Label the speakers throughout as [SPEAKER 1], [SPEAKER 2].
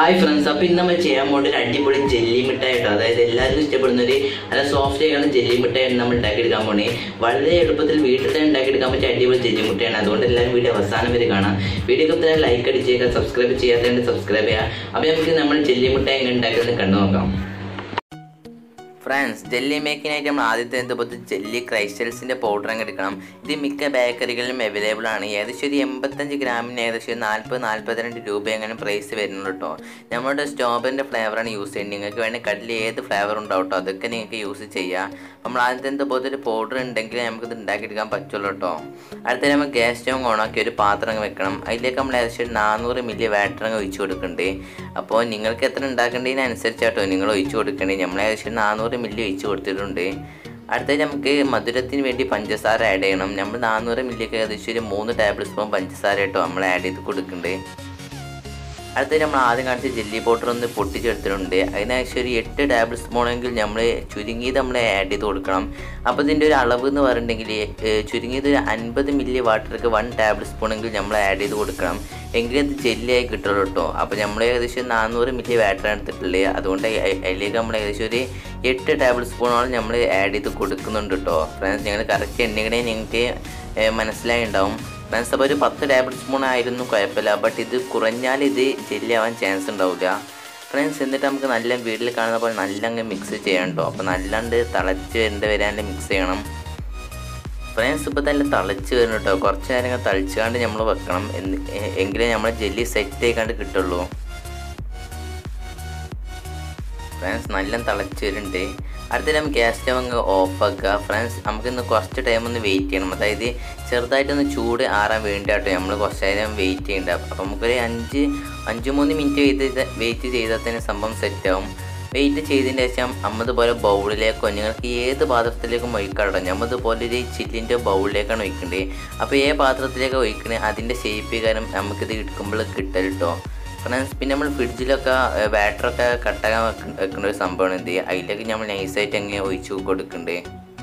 [SPEAKER 1] hi friends അപ്പോൾ ഇന്ന് നമ്മൾ ചെയ്യാൻ പോകുന്ന ഒരു അടിപൊളി ജെല്ലി മിഠായി കേട്ടോ അതായത് എല്ലാവർക്കും ഇഷ്ടപ്പെടുന്ന ഒരു നല്ല സോഫ്റ്റ് ആയിട്ടുള്ള ജെല്ലി മിഠായി നമ്മൾ ഉണ്ടാക്കിയെടുക്കാൻ പോണേ വളരെ എളുപ്പത്തിൽ വീട്ടിൽ തന്നെ ഉണ്ടാക്കിയെടുക്കാൻ പറ്റിയ അടിപൊളി ജെല്ലി മുട്ടയാണ് അതുകൊണ്ട് എല്ലാവരും വീഡിയോ അവസാനം വരെ കാണാം വീഡിയോ തന്നെ ലൈക്ക് അടിച്ചേക്കുക സബ്സ്ക്രൈബ് ചെയ്യാത്തതുകൊണ്ട് സബ്സ്ക്രൈബ് ചെയ്യുക അപ്പോൾ നമുക്ക് നമ്മൾ ജെല്ലി മുട്ടായി എങ്ങനെ ഉണ്ടാക്കുന്നത് കണ്ടു നോക്കാം ഫ്രണ്ട്സ് ജെല്ലി മേക്കിനായിട്ട് നമ്മൾ ആദ്യത്തെ എന്തുപോലെ ജെല്ലി ക്രൈസ്റ്റൽസിൻ്റെ പൗഡർ അങ്ങ് എടുക്കണം ഇത് മിക്ക ബേക്കറികളിലും അവൈലബിൾ ആണ് ഏകദേശം ഒരു എൺപത്തഞ്ച് ഗ്രാമിന് ഏകദേശം ഒരു നാൽപ്പത് നാൽപ്പത്തിരണ്ട് രൂപ അങ്ങനെ പ്രൈസ് വരുന്നുള്ളൂ കേട്ടോ നമ്മുടെ സ്ട്രോബെറിൻ്റെ ഫ്ലേവറാണ് യൂസ് ചെയ്യുന്നത് നിങ്ങൾക്ക് വേണമെങ്കിൽ കടലിൽ ഏത് ഫ്ലേവർ ഉണ്ടാവും കേട്ടോ അതൊക്കെ നിങ്ങൾക്ക് യൂസ് ചെയ്യാം നമ്മൾ ആദ്യത്തെ എന്തുപോലത്തെ ഒരു പൗഡർ ഉണ്ടെങ്കിൽ നമുക്കിത് ഉണ്ടാക്കിയെടുക്കാൻ പറ്റുള്ളൂ കേട്ടോ അടുത്ത നമ്മൾ ഗ്യാസ് സ്റ്റവ് ഓണാക്കി ഒരു പാത്രം അങ്ങ് വെക്കണം അതിലേക്ക് നമ്മൾ ഏകദേശം ഒരു നാനൂറ് മില്ലി വാട്ടർ അങ്ങ് ഒഴിച്ചു കൊടുക്കുന്നുണ്ട് അപ്പോൾ നിങ്ങൾക്ക് എത്ര ഉണ്ടാക്കേണ്ടതിനനുസരിച്ചാട്ടോ നിങ്ങൾ ഒഴിച്ചു കൊടുക്കേണ്ടത് നമ്മൾ ഏകദേശം നാനൂറ് മില്ലി ഒഴിച്ചു കൊടുത്തിട്ടുണ്ട് അടുത്തത് നമുക്ക് മധുരത്തിന് വേണ്ടി പഞ്ചസാര ആഡ് ചെയ്യണം നമ്മൾ നാനൂറ് മില്ലിക്ക് ഏകദേശം ഒരു മൂന്ന് ടേബിൾ സ്പൂൺ പഞ്ചസാര കേട്ടോ നമ്മൾ ആഡ് ചെയ്ത് കൊടുക്കുന്നുണ്ട് അടുത്തത് നമ്മൾ ആദ്യം കാണിച്ച ജെല്ലി പൗഡർ ഒന്ന് പൊട്ടിച്ചെടുത്തിട്ടുണ്ട് അതിനേശം ഒരു എട്ട് ടേബിൾ സ്പൂണെങ്കിൽ നമ്മൾ ചുരുങ്ങിയത് നമ്മൾ ആഡ് ചെയ്ത് കൊടുക്കണം അപ്പോൾ ഇതിൻ്റെ ഒരു അളവ് എന്ന് പറഞ്ഞിട്ടുണ്ടെങ്കിൽ ഏഹ്, ചുരുങ്ങിയത് ഒരു അൻപത് മില്ലി വാട്ടർക്ക് വൺ ടേബിൾ സ്പൂണെങ്കിൽ നമ്മൾ ആഡ് ചെയ്ത് കൊടുക്കണം എങ്കിലേ ഇത് ജെല്ലിയായി കിട്ടുള്ളൂ കേട്ടോ അപ്പോൾ നമ്മൾ ഏകദേശം നാനൂറ് മില്ലി വാട്ടർ എടുത്തിട്ടുള്ളത് അതുകൊണ്ട് അ- അതിലേക്ക് നമ്മൾ ഏകദേശം ഒരു എട്ട് ടേബിൾ സ്പൂണോളം നമ്മൾ ആഡ് ചെയ്ത് കൊടുക്കുന്നുണ്ട് കേട്ടോ ഫ്രണ്ട്സ് നിങ്ങൾ കറക്റ്റ് എണ്ണിക്കണേ നിങ്ങൾക്ക് ഏഹ്, മനസ്സിലായി ഉണ്ടാവും ഫ്രണ്ട്സ് അപ്പോൾ ഒരു പത്ത് ടേബിൾ സ്പൂൺ ആയിരുന്നു കുഴപ്പമില്ല ബട്ട് ഇത് കുറഞ്ഞാൽ ഇത് ജെല്ലി ആവാൻ ചാൻസ് ഉണ്ടാവില്ല ഫ്രണ്ട്സ് എന്നിട്ട് നമുക്ക് നല്ല വീട്ടിൽ കാണുന്ന പോലെ നല്ല അങ്ങ് മിക്സ് ചെയ്യണം കേട്ടോ അപ്പോൾ നല്ലാണ്ട് തിളച്ച് വരേണ്ട വരാണ്ട് മിക്സ് ചെയ്യണം ഫ്രണ്ട്സ് ഇപ്പോൾ തന്നെ തിളച്ച് വരണം കേട്ടോ കുറച്ച് നേരം തളിച്ചുകൊണ്ട് നമ്മൾ വെക്കണം എന്ന് എ- എങ്കിലേ നമ്മൾ ജെല്ലി സെറ്റ് ആയിക്കാണ്ട് കിട്ടുള്ളൂ ഫ്രണ്ട്സ് നല്ല തിളച്ച് വരുന്നുണ്ട് അടുത്ത നമുക്ക് ഗ്യാസ് സ്റ്റവ് അങ്ങ് ഓഫ് ആക്കുക ഫ്രണ്ട്സ് നമുക്കിന്ന് കുറച്ച് ടൈം ഒന്ന് വെയിറ്റ് ചെയ്യണം അതായത് ചെറുതായിട്ടൊന്ന് ചൂട് ആറാൻ വേണ്ടിയിട്ടോ നമ്മൾ കുറച്ച് നേരം വെയിറ്റ് ചെയ്യേണ്ട അപ്പം നമുക്കൊരു അഞ്ച് അഞ്ച് മൂന്ന് മിനിറ്റ് ചെയ്ത് വെയിറ്റ് ചെയ്താൽ തന്നെ സംഭവം സെറ്റാവും വെയിറ്റ് ചെയ്തതിന് ശേഷം നമ്മതുപോലെ ബൗളിലേക്കോ നിങ്ങൾക്ക് ഏത് പാത്രത്തിലേക്കും ഒഴിക്കാട്ടോ നമ്മതുപോലെ ഒരു ചില്ലിൻ്റെ ബൗളിലേക്കാണ് ഒഴിക്കേണ്ടത് അപ്പോൾ ഏത് പാത്രത്തിലേക്ക് ഒഴിക്കണേ അതിൻ്റെ ഷേപ്പ് കാരണം നമുക്കിത് എടുക്കുമ്പോൾ കിട്ടൽ കേട്ടോ ഫ്രണ്ട്സ് പിന്നെ നമ്മൾ ഫ്രിഡ്ജിലൊക്കെ ബാറ്ററൊക്കെ കട്ടാക്കാൻ വെക്ക- വെക്കുന്ന ഒരു സംഭവമാണ് ഇത് അതിലേക്ക് നമ്മൾ നൈസായിട്ട് അങ്ങനെ ഒഴിച്ചു കൊടുക്കണ്ടേ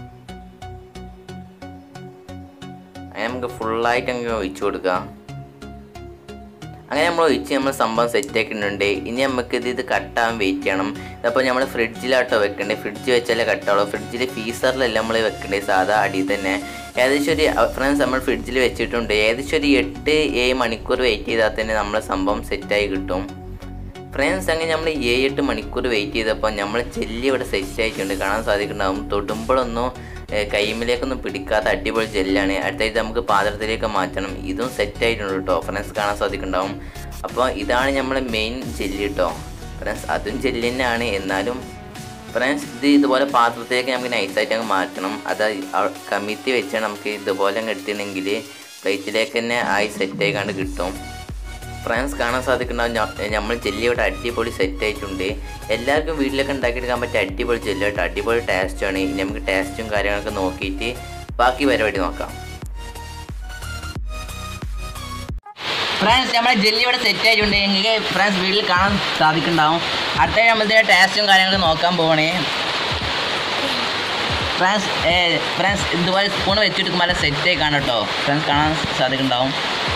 [SPEAKER 1] അങ്ങനെ നമുക്ക് ഫുള്ളായിട്ട് അങ്ങനെ ഒഴിച്ചു കൊടുക്കാം അങ്ങനെ നമ്മൾ ഒഴിച്ച് നമ്മൾ സംഭവം സെറ്റ് ആക്കിയിട്ടുണ്ട് ഇനി നമുക്ക് ഇത് ഇത് കട്ടാൻ വെയിറ്റ് ചെയ്യണം അപ്പോൾ നമ്മൾ ഫ്രിഡ്ജിലാട്ടോ വെക്കണ്ടേ ഫ്രിഡ്ജ് വെച്ചാലേ കട്ടാവുള്ളൂ ഫ്രിഡ്ജിൽ ഫീസറിലല്ല നമ്മൾ വെക്കണ്ടേ സാധാ അടിയിൽ തന്നെ ഏകദേശം ഒരു ഫ്രണ്ട്സ് നമ്മൾ ഫ്രിഡ്ജിൽ വെച്ചിട്ടുണ്ട് ഏകദേശം ഒരു എട്ട് ഏഴ് മണിക്കൂർ വെയിറ്റ് ചെയ്താൽ തന്നെ നമ്മളെ സംഭവം സെറ്റായി കിട്ടും ഫ്രണ്ട്സ് അങ്ങനെ നമ്മൾ ഏഴ് എട്ട് മണിക്കൂർ വെയിറ്റ് ചെയ്തപ്പോൾ നമ്മൾ ജെല്ലി ഇവിടെ സെറ്റ് ആയിട്ടുണ്ട് കാണാൻ സാധിക്കുന്നുണ്ടാവും തൊടുമ്പോഴൊന്നും ഏഹ്, കൈമിലേക്കൊന്നും പിടിക്കാത്ത അടിപൊളി ജെല്ലാണ് അടുത്തായിട്ട് നമുക്ക് പാത്രത്തിലേക്ക് മാറ്റണം ഇതും സെറ്റ് ആയിട്ടുണ്ട് കേട്ടോ ഫ്രണ്ട്സ് കാണാൻ സാധിക്കുന്നുണ്ടാവും അപ്പോൾ ഇതാണ് നമ്മളെ മെയിൻ ജെല്ലി കേട്ടോ ഫ്രണ്ട്സ് അതും ജെല്ലി തന്നെയാണ് എന്നാലും ഫ്രണ്ട്സ് ഇത് ഇതുപോലെ പാത്രത്തിലേക്ക് നമുക്ക് നൈസായിട്ട് അങ്ങ് മാറ്റണം അത് അ- കമിഴ്ത്തി വെച്ചാൽ നമുക്ക് ഇതുപോലെ അങ്ങ് എടുത്തിട്ടുണ്ടെങ്കിൽ പ്ലേറ്റിലേക്ക് തന്നെ ആയി സെറ്റ് ആയിക്കാണ്ട് കിട്ടും ഫ്രണ്ട്സ് കാണാൻ സാധിക്കുന്നുണ്ടാവും നമ്മൾ ജെല്ലി ഇവിടെ അടിപൊളി സെറ്റ് ആയിട്ടുണ്ട് എല്ലാവർക്കും വീട്ടിലൊക്കെ ഉണ്ടാക്കിയെടുക്കാൻ പറ്റിയ അടിപൊളി ജെല്ലി കേട്ടോ അടിപൊളി ടേസ്റ്റാണ് ഇനി നമുക്ക് ടേസ്റ്റും കാര്യങ്ങളൊക്കെ നോക്കിയിട്ട് ബാക്കി പരിപാടി നോക്കാം ഫ്രണ്ട്സ് നമ്മുടെ ജെല്ലി ഇവിടെ സെറ്റ് ആയിട്ടുണ്ട് നിങ്ങൾക്ക് ഫ്രണ്ട്സ് വീട്ടിൽ കാണാൻ സാധിക്കുന്നുണ്ടാവും അടുത്ത നമ്മളതിൻ്റെ ടേസ്റ്റും കാര്യങ്ങളും നോക്കാൻ പോകണേ ഫ്രണ്ട്സ് ഫ്രണ്ട്സ് ഇതുപോലെ സ്പൂൺ വെച്ചിട്ട് നല്ല സെറ്റ് ആയി കാണാം കേട്ടോ ഫ്രണ്ട്സ് കാണാൻ സാധിക്കുന്നുണ്ടാവും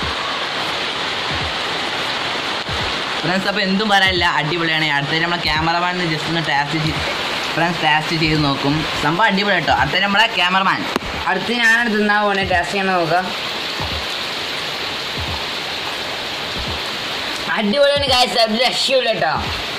[SPEAKER 1] ഫ്രണ്ട്സ് അപ്പോൾ എന്തും പറയാനില്ല അടിപൊളിയാണ് അടുത്ത നമ്മളെ ക്യാമറമാൻ ജസ്റ്റ് ഒന്ന് ടേസ്റ്റ് ഫ്രണ്ട്സ് ടേസ്റ്റ് ചെയ്ത് നോക്കും സംഭവം അടിപൊളി കേട്ടോ അടുത്ത നമ്മളെ ക്യാമറമാൻ
[SPEAKER 2] അടുത്ത് ഞാനാണ് തിന്നാൻ പോണേ ടേസ്റ്റ് ചെയ്യണം നോക്കാം അടിപൊളിയാണ് കാഴ്ച രക്ഷയില്ല കേട്ടോ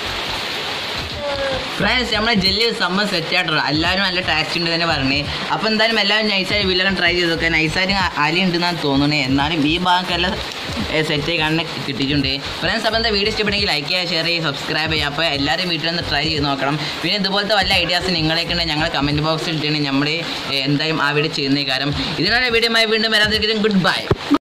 [SPEAKER 1] ഫ്രണ്ട്സ് നമ്മളെ ജെല്ലി സംഭവം സെറ്റ് ആയിട്ടുള്ളൂ എല്ലാവരും നല്ല ടേസ്റ്റ് ഉണ്ട് തന്നെ പറഞ്ഞേ അപ്പോൾ എന്തായാലും എല്ലാവരും നൈസായി വീട്ടിലൊക്കെ ട്രൈ ചെയ്ത് നോക്കുക നൈസായിട്ട് അലി ഉണ്ടെന്നാണ് തോന്നുന്നത് എന്നാലും ഈ ഭാഗമൊക്കെ സെറ്റ് ആയി കാണാൻ കിട്ടിയിട്ടുണ്ട് ഫ്രണ്ട്സ് അപ്പോൾ എന്താ വീഡിയോ ഇഷ്ടപ്പെടുമെങ്കിൽ ലൈക്ക് ചെയ്യുക ഷെയർ ചെയ്യുക സബ്സ്ക്രൈബ് ചെയ്യുക അപ്പോൾ എല്ലാവരും വീട്ടിലൊന്ന് ട്രൈ ചെയ്ത് നോക്കണം പിന്നെ ഇതുപോലത്തെ വല്ല ഐഡിയാസ് നിങ്ങളെയൊക്കെ ഉണ്ടെങ്കിൽ ഞങ്ങൾ കമൻറ്റ് ബോക്സിൽ ഇട്ടിട്ട് നമ്മൾ എന്തായാലും ആ വീഡിയോ ചെയ്യുന്ന കാര്യം ഇതിനുള്ള വീഡിയോ വീണ്ടും വരാതിരിക്കും ഗുഡ് ബൈ